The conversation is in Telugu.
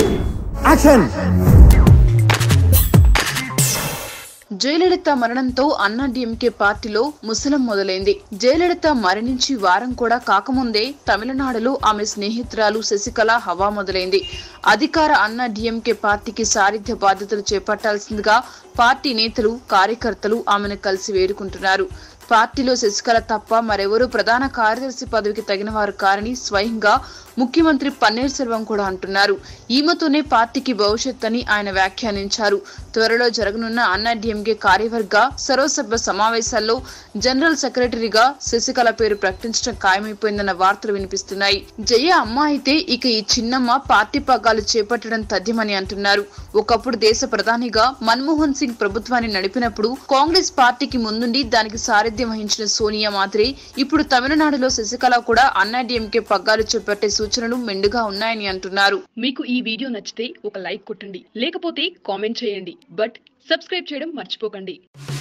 యాక్షన్ జయలలిత మరణంతో అన్నా డిఎంకే పార్టీలో ముసలం మొదలైంది జయలలిత మరణించి వారం కూడా కాకముందే తమిళనాడులో ఆమె స్నేహితురాలు శశికళ హవా మొదలైంది అధికార అన్నా డిఎంకే పార్టీకి సారథ్య బాధ్యతలు చేపట్టాల్సిందిగా పార్టీ నేతలు కార్యకర్తలు ఆమెను కలిసి వేడుకుంటున్నారు పార్టీలో శశికళ తప్ప మరెవరూ ప్రధాన కార్యదర్శి పదవికి తగిన వారు కారని స్వయంగా ముఖ్యమంత్రి పన్నీర్ సెల్వం కూడా అంటున్నారు ఈమెతోనే పార్టీకి భవిష్యత్ అని ఆయన వ్యాఖ్యానించారు త్వరలో జరగనున్న అన్నా డిఎంకే కార్యవర్గ సర్వసభ్య సమావేశాల్లో జనరల్ సెక్రటరీగా శశికళ పేరు ప్రకటించడం ఖాయమైపోయిందన్న వార్తలు వినిపిస్తున్నాయి జయ అమ్మ అయితే ఇక ఈ చిన్నమ్మ పార్టీ పగ్గాలు చేపట్టడం తథ్యమని అంటున్నారు ఒకప్పుడు దేశ ప్రధానిగా మన్మోహన్ సింగ్ ప్రభుత్వాన్ని నడిపినప్పుడు కాంగ్రెస్ పార్టీకి ముందుండి దానికి సారథ్యం వహించిన సోనియా మాత్రే ఇప్పుడు తమిళనాడులో శశికళ కూడా అన్నా డిఎంకే పగ్గాలు చేపట్టే సూచనలు మెండుగా ఉన్నాయని అంటున్నారు మీకు ఈ వీడియో నచ్చితే ఒక లైక్ కొట్టండి లేకపోతే కామెంట్ చేయండి బట్ సబ్స్క్రైబ్ చేయడం మర్చిపోకండి